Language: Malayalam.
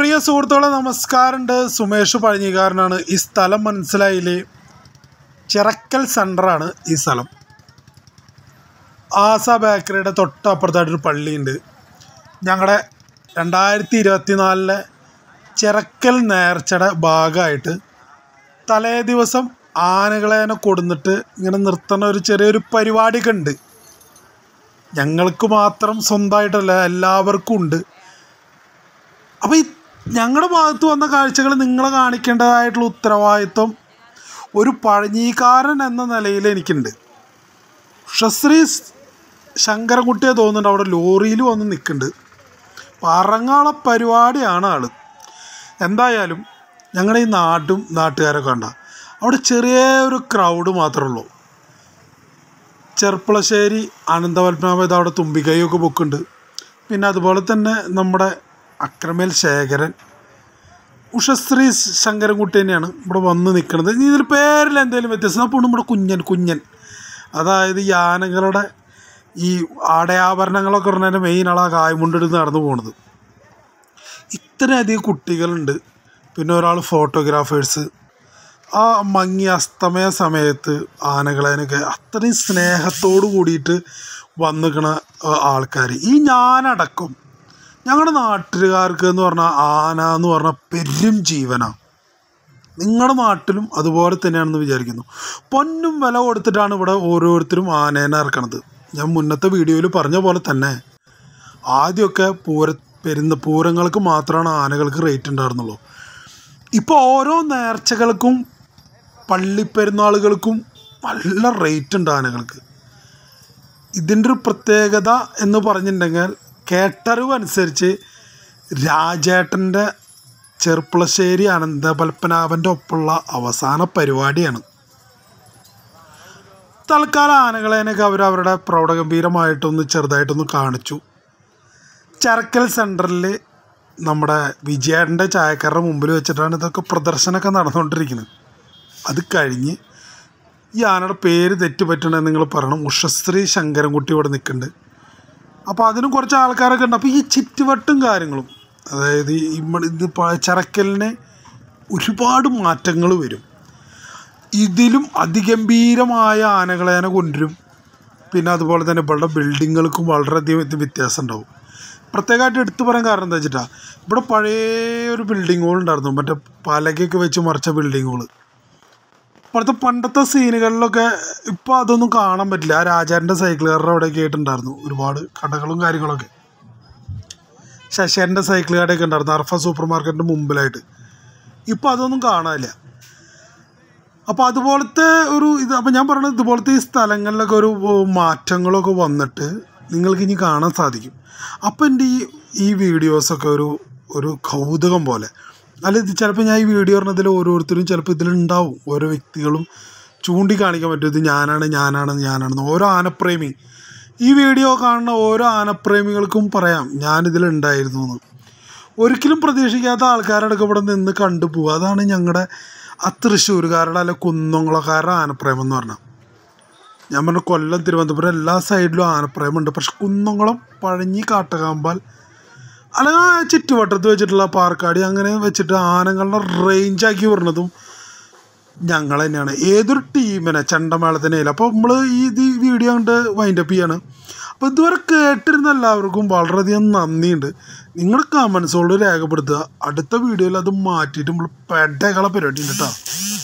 പ്രിയ സുഹൃത്തുക്കളെ നമസ്കാരമുണ്ട് സുമേഷ് പഴഞ്ഞിക്കാരനാണ് ഈ സ്ഥലം മനസ്സിലായില്ലേ ചിറക്കൽ സെൻ്ററാണ് ഈ സ്ഥലം ആസ ബേക്കറിയുടെ തൊട്ടപ്പുറത്തായിട്ടൊരു പള്ളിയുണ്ട് ഞങ്ങളുടെ രണ്ടായിരത്തി ഇരുപത്തി നാലിലെ ചിറക്കൽ നേർച്ചയുടെ ഭാഗമായിട്ട് തലേ ദിവസം ആനകളേനെ കൊടുന്നിട്ട് ഇങ്ങനെ നിർത്തുന്ന ഒരു ചെറിയൊരു പരിപാടിയൊക്കെ ഉണ്ട് ഞങ്ങൾക്ക് മാത്രം സ്വന്തമായിട്ടല്ല എല്ലാവർക്കും ഉണ്ട് അപ്പോൾ ഈ ഞങ്ങളുടെ ഭാഗത്ത് വന്ന കാഴ്ചകൾ നിങ്ങളെ കാണിക്കേണ്ടതായിട്ടുള്ള ഉത്തരവാദിത്വം ഒരു പഴഞ്ഞീക്കാരൻ എന്ന നിലയിൽ എനിക്കുണ്ട് ഷശ്രീ ശങ്കരൻകുട്ടിയെ തോന്നുന്നുണ്ട് അവിടെ ലോറിയിൽ വന്ന് നിൽക്കുന്നുണ്ട് പറങ്ങാള പരിപാടിയാണ് ആൾ എന്തായാലും ഞങ്ങളുടെ ഈ നാട്ടും നാട്ടുകാരൊക്കെ കണ്ട അവിടെ ചെറിയ ഒരു ക്രൗഡ് മാത്രമേ ഉള്ളൂ ചെർപ്പളശ്ശേരി അനന്തപത്മനാഭ ഇത് അവിടെ തുമ്പിക്കൈയൊക്കെ ബുക്കുണ്ട് പിന്നെ അതുപോലെ തന്നെ നമ്മുടെ അക്രമേൽ ശേഖരൻ ഉഷശ്രീ ശങ്കരൻകുട്ടി തന്നെയാണ് ഇവിടെ വന്ന് നിൽക്കുന്നത് ഇനി ഇതിൽ പേരിൽ എന്തെങ്കിലും വ്യത്യാസം അപ്പോൾ നമ്മുടെ കുഞ്ഞൻ കുഞ്ഞൻ അതായത് ഈ ആനകളുടെ ഈ ആടയാഭരണങ്ങളൊക്കെ ഇടുന്നതിൻ്റെ മെയിൻ ആളാ കായ്മുണ്ടെടുത്ത് നടന്നു പോണത് ഇത്രയധികം കുട്ടികളുണ്ട് പിന്നെ ഒരാൾ ഫോട്ടോഗ്രാഫേഴ്സ് ആ മങ്ങി അസ്തമയ സമയത്ത് ആനകളതിനൊക്കെ അത്രയും സ്നേഹത്തോട് കൂടിയിട്ട് വന്നിക്കണ ആൾക്കാർ ഈ ഞാനടക്കം ഞങ്ങളുടെ നാട്ടുകാർക്ക് എന്ന് പറഞ്ഞാൽ ആന എന്ന് പറഞ്ഞാൽ പെരും ജീവനാണ് നിങ്ങളുടെ നാട്ടിലും അതുപോലെ തന്നെയാണെന്ന് വിചാരിക്കുന്നു പൊന്നും വില കൊടുത്തിട്ടാണ് ഇവിടെ ഓരോരുത്തരും ആനേനെ ഇറക്കണത് ഞാൻ മുന്നത്തെ വീഡിയോയിൽ പറഞ്ഞ പോലെ തന്നെ ആദ്യമൊക്കെ പൂര പെരുന്ന പൂരങ്ങൾക്ക് മാത്രമാണ് ആനകൾക്ക് റേറ്റ് ഉണ്ടായിരുന്നുള്ളൂ ഇപ്പോൾ ഓരോ നേർച്ചകൾക്കും പള്ളിപ്പെരുന്നാളുകൾക്കും നല്ല റേറ്റ് ഉണ്ട് ആനകൾക്ക് ഇതിൻ്റെ ഒരു പ്രത്യേകത എന്ന് പറഞ്ഞിട്ടുണ്ടെങ്കിൽ കേട്ടറിവ് അനുസരിച്ച് രാജേട്ടൻ്റെ ചെർപ്പളശ്ശേരി അനന്തപത്മനാഭൻ്റെ ഒപ്പമുള്ള അവസാന പരിപാടിയാണ് തൽക്കാലം ആനകളേനൊക്കെ അവർ അവരുടെ പ്രൗഢഗംഭീരമായിട്ടൊന്ന് ചെറുതായിട്ടൊന്ന് കാണിച്ചു ചരക്കൽ സെൻറ്ററിൽ നമ്മുടെ വിജയേട്ടൻ്റെ ചായക്കാരുടെ മുമ്പിൽ വെച്ചിട്ടാണ് ഇതൊക്കെ പ്രദർശനമൊക്കെ നടന്നുകൊണ്ടിരിക്കുന്നത് അത് കഴിഞ്ഞ് ഈ ആനയുടെ പേര് തെറ്റുപറ്റണമെന്ന് നിങ്ങൾ പറയണം ഉഷശ്രീ ശങ്കരൻകുട്ടി ഇവിടെ നിൽക്കുന്നുണ്ട് അപ്പോൾ അതിനും കുറച്ച് ആൾക്കാരൊക്കെ ഉണ്ട് അപ്പോൾ ഈ ചുറ്റുവട്ടും കാര്യങ്ങളും അതായത് ഈ ഇമ്മ- ഇത് പ- ചരക്കലിന് ഒരുപാട് മാറ്റങ്ങൾ വരും ഇതിലും അതിഗംഭീരമായ ആനകളേനെ കൊണ്ടുവരും പിന്നെ അതുപോലെ തന്നെ ഇവിടെ ബിൽഡിങ്ങുകൾക്കും വളരെയധികം ഇത് വ്യത്യാസം ഉണ്ടാവും പ്രത്യേകമായിട്ട് എടുത്തു പറയാൻ കാരണം എന്താ വെച്ചിട്ടാ ഇവിടെ പഴയ ഒരു ബിൽഡിങ്ങുകൾ ഉണ്ടായിരുന്നു മറ്റേ പലകയൊക്കെ വെച്ച് മറിച്ച ബിൽഡിങ്ങുകൾ ഇപ്പോഴത്തെ പണ്ടത്തെ സീനുകളിലൊക്കെ ഇപ്പോൾ അതൊന്നും കാണാൻ പറ്റില്ല ആ രാജാവിൻ്റെ സൈക്കിളുകാരുടെ അവിടെയൊക്കെ ആയിട്ടുണ്ടായിരുന്നു ഒരുപാട് കടകളും കാര്യങ്ങളൊക്കെ ശശേൻ്റെ സൈക്കിൾ കടയൊക്കെ ഉണ്ടായിരുന്നു അർഫ സൂപ്പർ മാർക്കറ്റിൻ്റെ മുമ്പിലായിട്ട് ഇപ്പോൾ അതൊന്നും കാണാനില്ല അപ്പോൾ അതുപോലത്തെ ഒരു ഇത് അപ്പോൾ ഞാൻ പറയുന്നത് ഇതുപോലത്തെ ഈ സ്ഥലങ്ങളിലൊക്കെ ഒരു മാറ്റങ്ങളൊക്കെ വന്നിട്ട് നിങ്ങൾക്ക് ഇനി കാണാൻ സാധിക്കും അപ്പോൾ എൻ്റെ ഈ ഈ വീഡിയോസൊക്കെ ഒരു ഒരു കൗതുകം പോലെ അല്ല ഇത് ചിലപ്പോൾ ഞാൻ ഈ വീഡിയോ പറഞ്ഞതിൽ ഓരോരുത്തരും ചിലപ്പോൾ ഇതിലുണ്ടാവും ഓരോ വ്യക്തികളും ചൂണ്ടിക്കാണിക്കാൻ പറ്റും ഇത് ഞാനാണ് ഞാനാണ് ഞാനാണെന്ന് ഓരോ ആനപ്രേമി ഈ വീഡിയോ കാണുന്ന ഓരോ ആനപ്രേമികൾക്കും പറയാം ഞാനിതിലുണ്ടായിരുന്നു എന്ന് ഒരിക്കലും പ്രതീക്ഷിക്കാത്ത ആൾക്കാരടക്കം ഇവിടെ നിന്ന് കണ്ടു പോകുക അതാണ് ഞങ്ങളുടെ ആ തൃശ്ശൂരുകാരുടെ അല്ല കുന്നംകുളക്കാരുടെ ആനപ്രേമം എന്ന് പറഞ്ഞാൽ ഞാൻ പറഞ്ഞ കൊല്ലം തിരുവനന്തപുരം എല്ലാ സൈഡിലും ആനപ്രേമുണ്ട് പക്ഷെ കുന്നംകുളം പഴഞ്ഞി കാട്ടകാമ്പാൽ അല്ലെങ്കിൽ ആ ചുറ്റുവട്ടത്ത് വെച്ചിട്ടുള്ള പാർക്കാടി അങ്ങനെ വെച്ചിട്ട് ആനകളുടെ റേഞ്ചാക്കി വരുന്നതും ഞങ്ങൾ തന്നെയാണ് ഏതൊരു ടീമിനെ ചെണ്ടമേളത്തിനേലും അപ്പോൾ നമ്മൾ ഈ ഇത് ഈ വീഡിയോ കണ്ട് വൈൻഡപ്പ് ചെയ്യാണ് അപ്പോൾ ഇതുവരെ കേട്ടിരുന്ന എല്ലാവർക്കും വളരെയധികം നന്ദിയുണ്ട് നിങ്ങളുടെ കമൻസുകൾ രേഖപ്പെടുത്തുക അടുത്ത വീഡിയോയിൽ അത് മാറ്റിയിട്ട് നമ്മൾ പെടകളെ പരിപാടി ഉണ്ട് കേട്ടോ